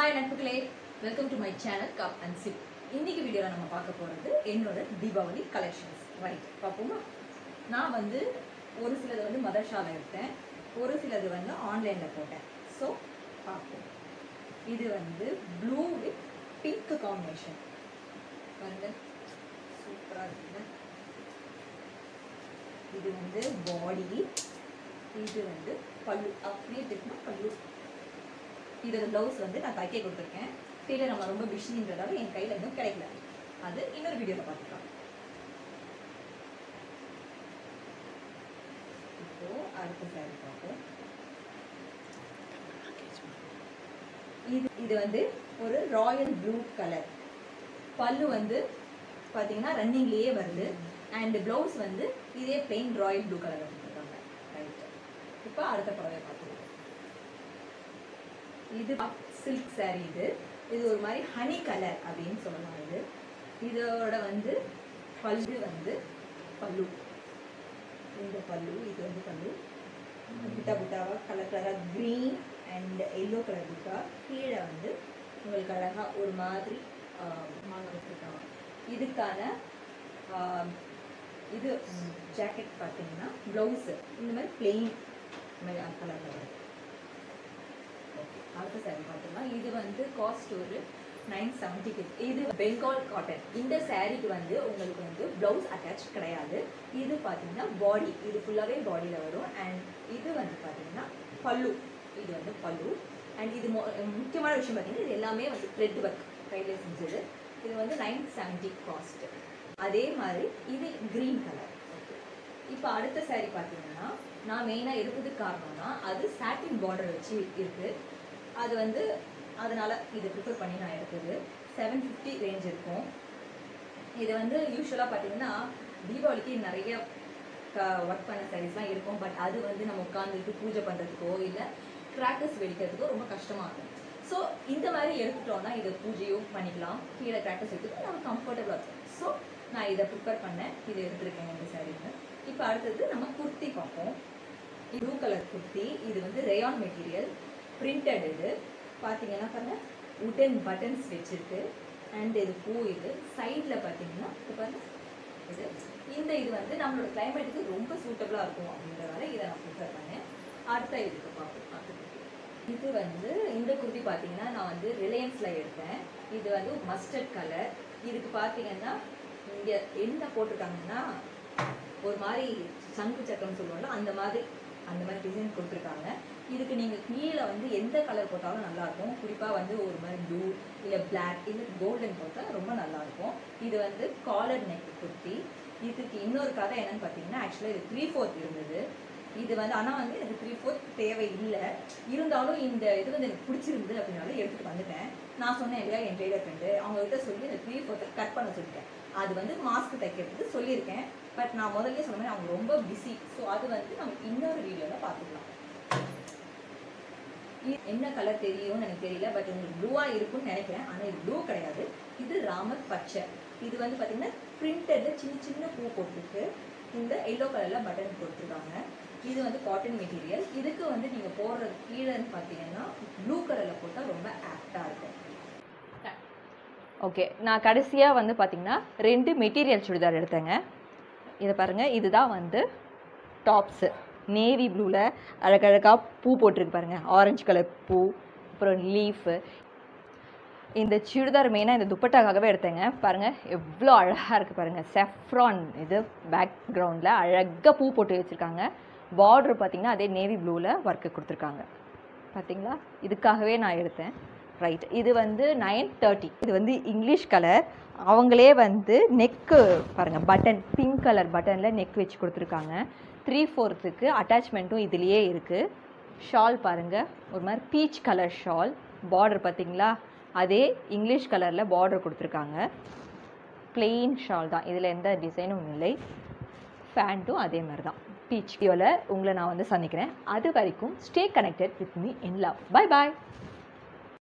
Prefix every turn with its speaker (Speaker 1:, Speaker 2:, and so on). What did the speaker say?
Speaker 1: Hi நட்புகளே welcome to my channel cup and sip இன்னைக்கு வீடியோவில் நம்ம பார்க்க போகிறது என்னோட தீபாவளி கலெக்ஷன்ஸ் ரைட் பார்ப்போமா நான் வந்து ஒரு சிலது வந்து மதர்ஷாவில் எடுத்தேன் ஒரு சிலது வந்து ஆன்லைனில் போட்டேன் ஸோ பார்ப்போம் இது வந்து ப்ளூ வித் பிங்க் காம்பினேஷன் பாருங்க சூப்பராக இருக்குங்க இது வந்து பாடி இது வந்து பல்லு அப்படியே திருப்பினா பல்லு இதோட ப்ளவுஸ் வந்து நான் தைக்க கொடுத்துருக்கேன் டெய்லர் நம்ம ரொம்ப பிஸின்றதால என் கையில் இன்னும் கிடைக்கல அது இன்னொரு வீடியோவில் பார்த்துக்கலாம் இப்போ அடுத்த சாரி பார்ப்போம் இது இது வந்து ஒரு ராயல் ப்ளூ கலர் பல்லு வந்து பார்த்தீங்கன்னா ரன்னிங்லேயே வருது அண்ட் ப்ளவுஸ் வந்து இதே பெயின் ராயல் ப்ளூ கலர் கொடுத்துருக்காங்க ரைட் இப்போ அடுத்த புடவை பார்த்துருக்கோம் இது சில்க் saree இது இது ஒரு மாதிரி ஹனி கலர் அப்படின்னு சொல்லலாம் இது இதோட வந்து பல்லு வந்து பல்லு இந்த பல்லு இது வந்து பல்லு புட்டா புட்டாவா கலர் கலராக க்ரீன் அண்ட் எல்லோ கலர் புட்டா கீழே வந்து உங்களுக்கு அழகாக ஒரு மாதிரி மாங்க வச்சுருக்காங்க இதுக்கான ஆஹ், இது ஜாக்கெட் பார்த்தீங்கன்னா ப்ளவுஸு இந்த மாதிரி பிளெயின் கலரில் வருது ஓகே அடுத்த saree பார்த்துக்கலாம் இது வந்து காஸ்ட் ஒரு நைன் செவன்ட்டி இது பெங்கால் காட்டன் இந்த சாரீக்கு வந்து உங்களுக்கு வந்து ப்ளவுஸ் அட்டாச் கிடையாது இது பார்த்தீங்கன்னா பாடி இது ஃபுல்லாகவே பாடியில் வரும் அண்ட் இது வந்து பார்த்தீங்கன்னா பல்லு இது வந்து பல்லு அண்ட் இது மொ- முக்கியமான விஷயம் பார்த்தீங்கன்னா இது எல்லாமே வந்து த்ரெட் ஒர்க் கையில் செஞ்சது இது வந்து நைன் செவன்ட்டி காஸ்ட் அதே மாதிரி இது க்ரீன் கலர் இப்போ அடுத்த saree பார்த்தீங்கன்னா நான் மெயினாக எடுத்ததுக்கு காரணம்னா அது சாட்டின் பார்டர் வச்சு இருக்கு அது வந்து அதனால இது ப்ரிஃபர் பண்ணி நான் எடுத்தது செவன் ஃபிஃப்டி ரேஞ்ச் இருக்கும் இது வந்து யூஸ்வலாக பார்த்தீங்கன்னா தீபாவளிக்கு நிறைய ஒர்க் பண்ண சாரீஸ்லாம் இருக்கும் பட் அது வந்து நம்ம உட்காந்துட்டு பூஜை பண்ணுறதுக்கோ இல்லை கிராக்கர்ஸ் வெடிக்கிறதுக்கோ ரொம்ப கஷ்டமாக இருக்கும் ஸோ இந்த மாதிரி எடுத்துட்டோம்னா இதை பூஜையும் பண்ணிக்கலாம் கீழே கிராக்கர்ஸ் எடுத்துட்டு நம்ம கம்ஃபர்டபுளாக இருக்கும் ஸோ நான் இதை ப்ரிப்பேர் பண்ணேன் இது எடுத்திருக்கேன் இந்த சாரீன்னு இப்போ அடுத்தது நம்ம குர்த்தி பார்ப்போம் ப்ளூ கலர் குர்த்தி இது வந்து ரேயான் மெட்டீரியல் பிரிண்டட் இது பார்த்தீங்கன்னா பாருங்க உடன் பட்டன்ஸ் வச்சிருக்கு அண்ட் இது பூ இது சைடில் பார்த்தீங்கன்னா இது பாருங்க இது இந்த இது வந்து நம்மளோட கிளைமேட்டுக்கு ரொம்ப சூட்டபுளாக இருக்கும் அப்படின்றதால இதை நான் ப்ரிஃபர் பண்ணேன் அடுத்த இதுக்கு பார்ப்போம் அடுத்த குர்த்தி. இது வந்து இந்த குர்த்தி பார்த்தீங்கன்னா நான் வந்து ரிலையன்ஸில் எடுத்தேன் இது வந்து மஸ்டர்ட் கலர் இதுக்கு பார்த்தீங்கன்னா இங்கே என்ன போட்டிருக்காங்கன்னா ஒரு மாதிரி சங்கு சக்கரம் சொல்லுவோம்ல அந்த மாதிரி அந்த மாதிரி டிசைன் கொடுத்துருக்காங்க இதுக்கு நீங்கள் கீழே வந்து எந்த கலர் போட்டாலும் நல்லாயிருக்கும் குறிப்பாக வந்து ஒரு மாதிரி ப்ளூ இல்லை பிளாக் இல்லை கோல்டன் போட்டால் ரொம்ப நல்லாயிருக்கும் இது வந்து காலர் நெக் குர்த்தி இதுக்கு இன்னொரு கதை என்னன்னு பார்த்தீங்கன்னா ஆக்சுவலாக இது த்ரீ ஃபோர்த் இருந்தது இது வந்து ஆனால் வந்து எனக்கு த்ரீ ஃபோர்த் தேவை இல்லை இருந்தாலும் இந்த இது வந்து எனக்கு பிடிச்சிருந்தது அப்படின்னால எடுத்துகிட்டு வந்துட்டேன் நான் சொன்னேன் இல்லையா என் டெய்லர் ஃப்ரெண்டு அவங்ககிட்ட சொல்லி இந்த த்ரீ ஃபோர்த்தை கட் பண்ண சொல்லிட்டேன் அது வந்து மாஸ்க் தைக்கிறதுக்கு சொல்லியிருக்கேன் பட் நான் முதல்ல சொன்ன மாதிரி அவங்க ரொம்ப பிஸி ஸோ அது வந்து நம்ம இன்னொரு வீடியோவில் பார்த்துக்கலாம் இ- என்ன கலர் தெரியும்னு எனக்கு தெரியல பட் உங்களுக்கு ப்ளூவாக இருக்கும்னு நினைக்கிறேன் ஆனால் இது ப்ளூ கிடையாது இது ராமர் பச்சை இது வந்து பார்த்தீங்கன்னா பிரிண்டடில் சின்ன சின்ன பூ போட்டிருக்கு இந்த எல்லோ கலரில் பட்டன் கொடுத்துருக்காங்க இது வந்து காட்டன் மெட்டீரியல் இதுக்கு வந்து நீங்கள் போடுறது கீழேன்னு பார்த்தீங்கன்னா ப்ளூ கலரில் போட்டால் ரொம்ப ஆப்டாக இருக்கும்
Speaker 2: ஓகே நான் கடைசியாக வந்து பார்த்தீங்கன்னா ரெண்டு மெட்டீரியல் சுடிதார் எடுத்தேங்க இதை பாருங்கள் இதுதான் வந்து டாப்ஸு நேவி ப்ளூவில் அழகழகாக பூ போட்டிருக்கு பாருங்கள் ஆரஞ்சு கலர் பூ அப்புறம் லீஃபு இந்த சுடிதார் மெயினாக இந்த துப்பட்டாக்காகவே எடுத்தேங்க பாருங்கள் எவ்வளோ அழகாக இருக்குது பாருங்கள் செஃப்ரான் இது பேக்ரவுண்டில் அழகாக பூ போட்டு வச்சுருக்காங்க பார்டர் பார்த்தீங்கன்னா அதே நேவி ப்ளூவில் ஒர்க்கு கொடுத்துருக்காங்க பார்த்தீங்களா இதுக்காகவே நான் எடுத்தேன் ரைட் இது வந்து நைன் தேர்ட்டி இது வந்து இங்கிலீஷ் கலர் அவங்களே வந்து நெக்கு பாருங்கள் பட்டன் பிங்க் கலர் பட்டனில் நெக் வச்சு கொடுத்துருக்காங்க த்ரீ ஃபோர்த்துக்கு அட்டாச்மெண்ட்டும் இதுலேயே இருக்குது ஷால் பாருங்கள் ஒரு மாதிரி பீச் கலர் ஷால் பார்டர் பார்த்தீங்களா அதே இங்கிலீஷ் கலரில் பார்டர் கொடுத்துருக்காங்க plain ஷால் தான் இதில் எந்த டிசைனும் இல்லை ஃபேண்ட்டும் அதே மாதிரி தான் பீச் வீடியோவில் உங்களை நான் வந்து சந்திக்கிறேன் அது வரைக்கும் stay connected with me in love bye bye